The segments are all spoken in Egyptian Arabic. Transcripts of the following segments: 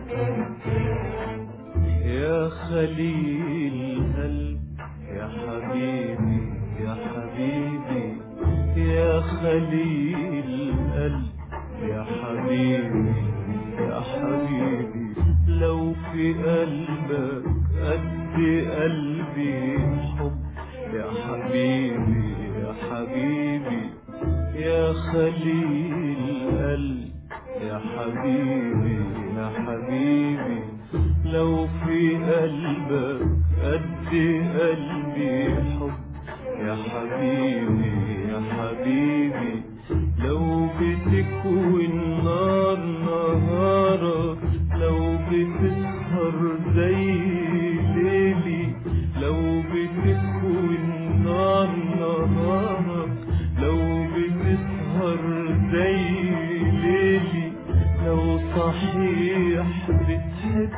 يا خليل قلب يا حبيبي يا حبيبي يا خليل قلب يا حبيبي يا حبيبي لو في قلبك قد قلبي حب يا حبيبي يا حبيبي يا خليل قلب يا حبيبي يا حبيبي لو في قلبك قد قلبي حب يا حبيبي يا حبيبي لو بتكوي النار نهارك لو بتسهر زي ليلي لو بتكوي النار نهارك لو بتسهر زي ليلي لو صحيح بتحب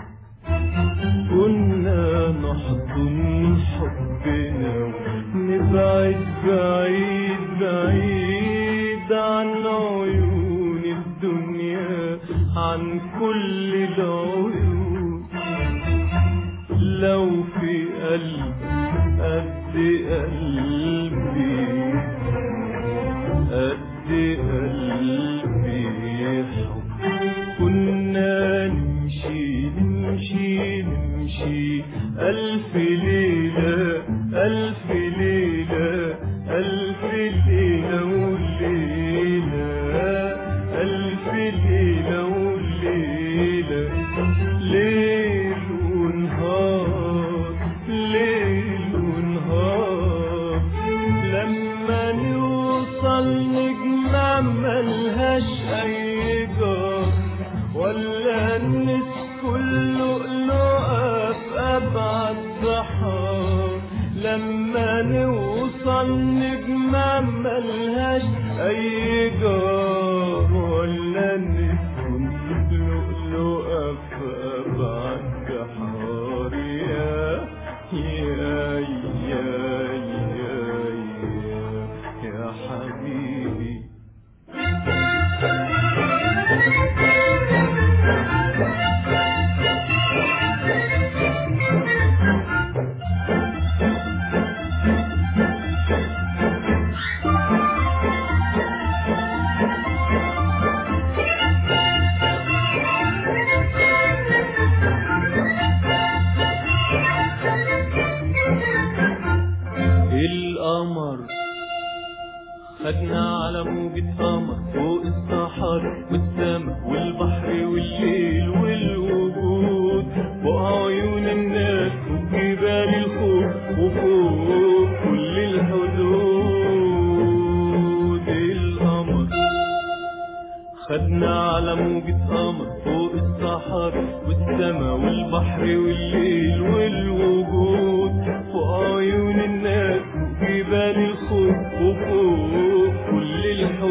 كنا نحضن حبنا نبعد بعيد بعيد عن عيون الدنيا عن كل العيون لو في قلب قد قلبي قد قلبي حب كنا نمشي نمشي نمشي ألف ليلة ألف ليلة ألف ليلة وليلة ألف ليلة وليلة ليل ونهار ليل ونهار لما نوصل نجمة ملهاش أي جار ولا نسكن لؤلؤة في أبعد بحار لما نوصل نجمة ملهاش أي جار ولا نسكن لؤلؤة في أبعد بحار يا يا يا يا يا, يا حبيبي القمر خدنا على موجة قمر فوق الصحراء والسما والبحر والليل والوجود فوق عيون الناس وجبال الخوف وفوق كل الحدود القمر خدنا على موجة قمر فوق الصحراء والسما والبحر والليل والوجود فوق عيون الناس وجبال الخوف وفوق كل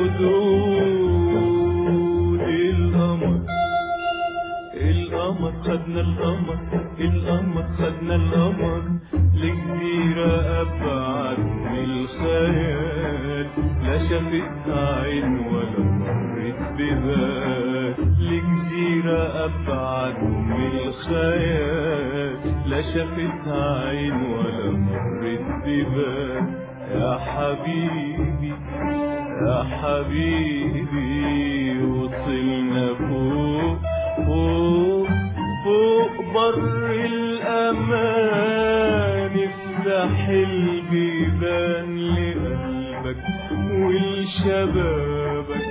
الحدود القمر القمر خدنا القمر القمر خدنا القمر لجزيرة أبعد من الخيال لا شافتها عين ولا مرت ببال لجزيرة أبعد من الخيال لا شافتها عين ولا مرت ببال يا حبيبي يا حبيبي وصلنا فوق فوق فوق بر الأمان افتح البيبان لقلبك ولشبابك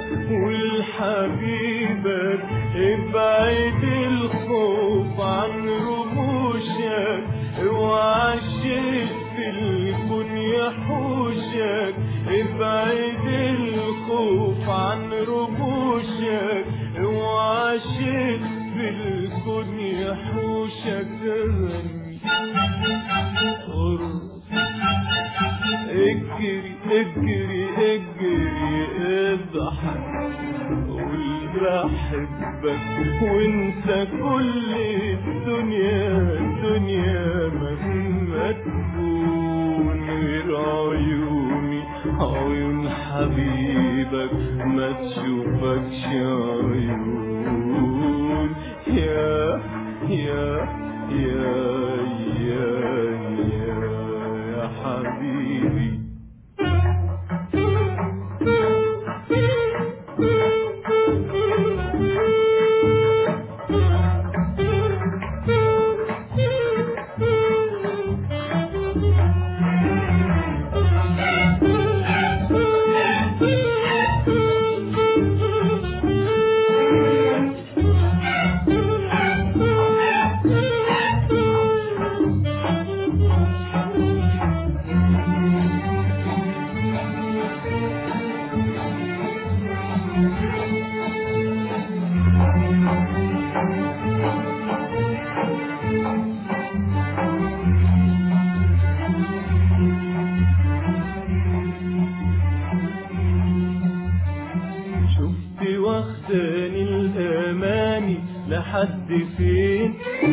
ولحبيبك ابعد الخوف عن رموشك اوعى الشيء في الكون يحوشك ابعد الخوف عن رموشك اوعى شيء في الكون يحوشك غني ارقص اجري اجري اجري اضحك قول بحبك وانسى كل الدنيا الدنيا مهما تكون غير عيوني عيون حبيبك ما تشوفكش عيون يا يا يا يا يا يا حبيبي شفت واخداني الاماني لحد فين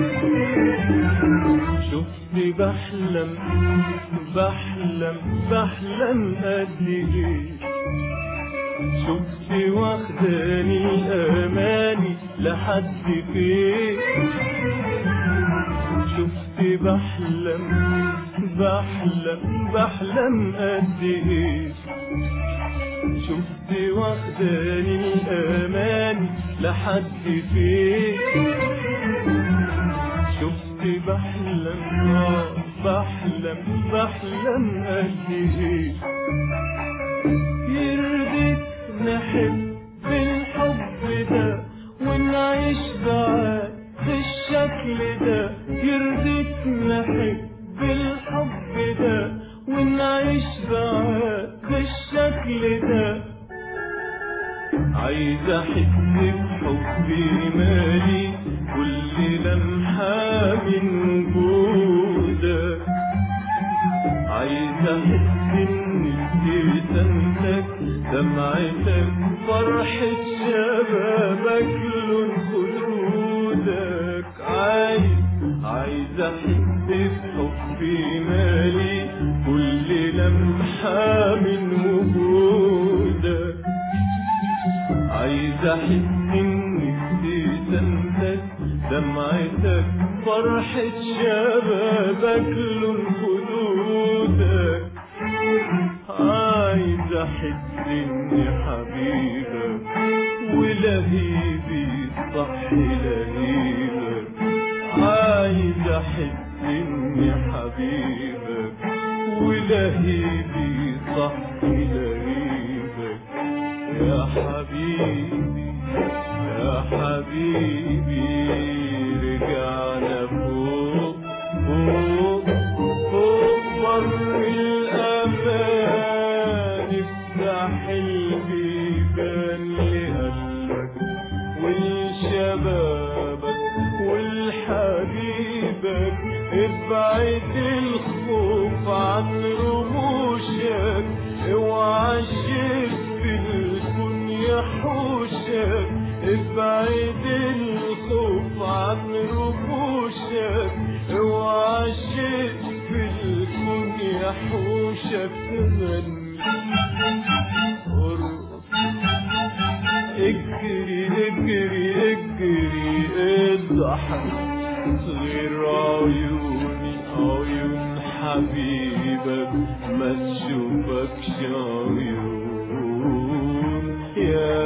شفت بحلم بحلم بحلم قد ايه شفت واخداني الاماني لحد فين شفت بحلم بحلم بحلم قد ايه شفت واخداني الاماني لحد فين شفت بحلم آه بحلم بحلم قد ايه يرضيك نحب بالحب ده ونعيش بعاد بالشكل ده يرضيك نحب بالحب ده ونعيش بعاد بالشكل ده عايز احس بحبي مالي كل لمحة من وجودك عايز احس ان ابتسامتك دمعتك فرحة شبابك لون خدودك عايز عايز احس بحبي مالي كل لمحة من وجودك عايز احس ان ابتسامتك دمعتك فرحة شبابك لون خدودك عايز احس اني حبيبك ولهيبي صح لهيبك عايز احس اني حبيبك ولهيبي صح لهيبك يا حبيبي يا حبيبي رجعنا فوق فوق فوق بر الأمان افتح البيبان لقلبك ولشبابك ولحبيبك ابعد الخوف عن رموشك اوعى الشيء في الكون يحوشك ابعد الخوف عن رموشك اوعى الشيء في الكون يحوشك غني ارقص اجري اجري اجري اضحك غير عيوني عيون حبيبك ما تشوفكش عيون يا